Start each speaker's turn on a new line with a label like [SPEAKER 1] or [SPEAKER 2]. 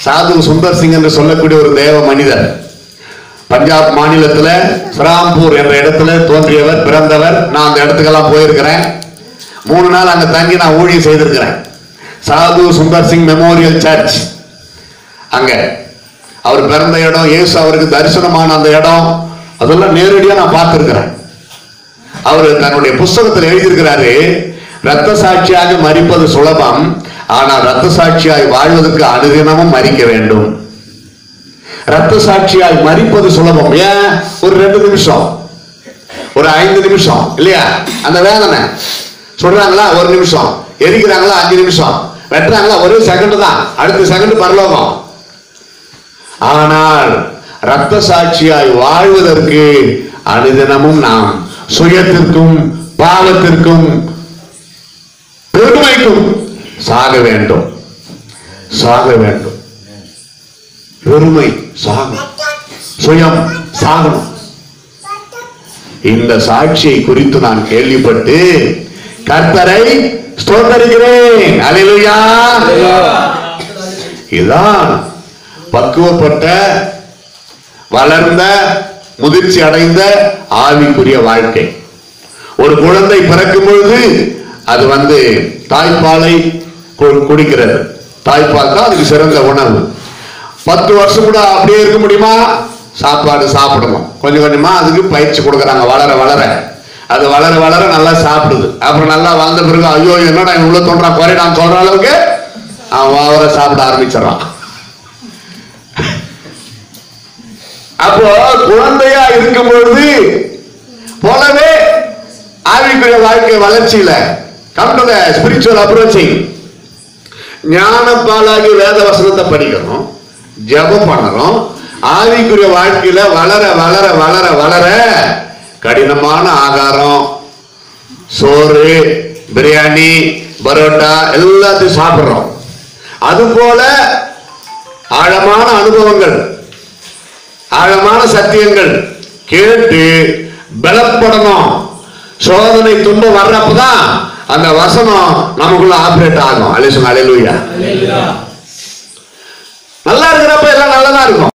[SPEAKER 1] சாது சுந்தர் சிங் என்று சொல்லக்கூடிய ஒரு தேவ மனிதர் பஞ்சாப் மாநிலத்துல ஸ்ராம்பூர் என்ற இடத்துல தோன்றியவர் பிறந்தவர் நான் அந்த இடத்துக்கெல்லாம் போயிருக்கிறேன் மூணு நாள் அங்க தங்கி நான் ஊழியம் செய்திருக்கிறேன் சாது சுந்தர் சிங் மெமோரியல் சர்ச் அங்க அவர் பிறந்த இடம் இயேசு அவருக்கு தரிசனமான அந்த இடம் அதெல்லாம் நேரடியா நான் பார்த்திருக்கிறேன் அவர் தன்னுடைய புஸ்தகத்தில் எழுதியிருக்கிறாரு ரத்த சாட்சியாக மறிப்பது சுலபம் ஆனால் ரத்த சாட்சியாய் வாழ்வதற்கு அனுதினமும் மறிக்க வேண்டும் ரத்த சாட்சியாய் மறிப்பது சுலபம் ஏன் ஒரு ரெண்டு நிமிஷம் ஒரு ஐந்து நிமிஷம் இல்லையா அந்த வேதனை சொல்றாங்களா ஒரு நிமிஷம் எரிக்கிறாங்களா அஞ்சு நிமிஷம் வெட்டுறாங்களா ஒரே செகண்ட் தான் அடுத்த செகண்ட் பரலோகம் ஆனால் ரத்த சாட்சியாய் வாழ்வதற்கு அனுதினமும் நாம் சுயத்திற்கும் பாவத்திற்கும் பெருமைக்கும் சாக வேண்டும் சாக வேண்டும் பெருமை சாகும் சுயம் சாகணும் இந்த சாட்சியை குறித்து நான் கேள்விப்பட்டு கர்த்தரை ஸ்தோத்தரிக்கிறேன் அல்லேலூயா இதுதான் பக்குவப்பட்ட வளர்ந்த முதிர்ச்சி அடைந்த ஆவிக்குரிய வாழ்க்கை ஒரு குழந்தை பிறக்கும் பொழுது அது வந்து தாய்ப்பாலை கு- குடிக்கிறது தாய்ப்பால் தான் அதுக்கு சிறந்த உணவு பத்து வருஷம் கூட அப்படியே இருக்க முடியுமா சாப்பாடு சாப்பிடணும் கொஞ்சம் கொஞ்சமா அதுக்கு பயிற்சி கொடுக்குறாங்க வளர வளர அது வளர வளர நல்லா சாப்பிடுது அப்புறம் நல்லா வளர்ந்த பிறகு ஐயோ என்னடா இவன் உள்ள தோன்றான் குறைடான்னு சொல்ற அளவுக்கு அவன் அவரை சாப்பிட ஆரம்பிச்சிடறான் அப்போ குழந்தையா இருக்கும் பொழுது போலவே ஆவிக்குரிய வாழ்க்கை வளர்ச்சியில come to the spiritual approaching ஞானப்பாலாகி வேத வசனத்தை படிக்கணும் ஜெபம் பண்ணணும் ஆவிக்குரிய வாழ்க்கையில வளர வளர வளர வளர கடினமான ஆகாரம் சோறு பிரியாணி பரோட்டா எல்லாத்தையும் சாப்பிடுறோம் அதுபோல ஆழமான அனுபவங்கள் ஆழமான சத்தியங்கள் கேட்டு பலப்படணும் சோதனை துன்பம் வர்றப்பதான் அந்த வசனம் நமக்குள்ள ஆபரேட் ஆகும் அலிசன் அலையிலுயா நல்லா இருக்கிறப்ப எல்லாம் நல்லதா இருக்கும்